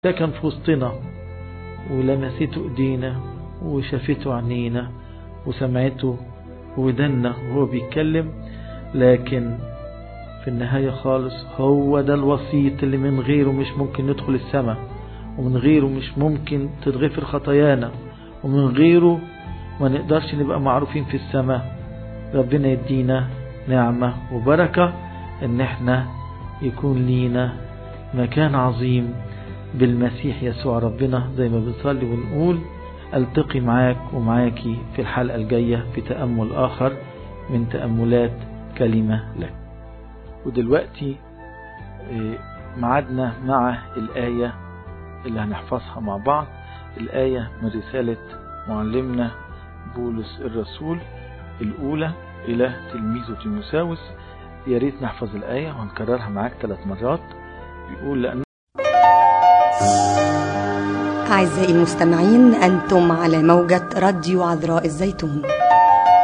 سكن في وسطنا ولمسته ايدينا وشافته عينينا وسمعته ودنا وهو بيتكلم لكن في النهاية خالص هو ده الوسيط اللي من غيره مش ممكن ندخل السماء ومن غيره مش ممكن تتغفر خطايانا ومن غيره ما نقدرش نبقى معروفين في السماء ربنا يدينا نعمة وبركة ان احنا يكون لينا مكان عظيم بالمسيح يسوع ربنا زي ما بنصلي ونقول التقي معاك ومعاكي في الحلقة الجاية في تأمل آخر من تأملات كلمة لك ودلوقتي معادنا مع الآية اللي هنحفظها مع بعض الآية من رسالة معلمنا بولس الرسول الأولى إلى تلميذه تيموساوس يا ريت نحفظ الآية وهنكررها معاك ثلاث مرات بيقول لأن أعزائي المستمعين أنتم على موجة راديو عذراء الزيتون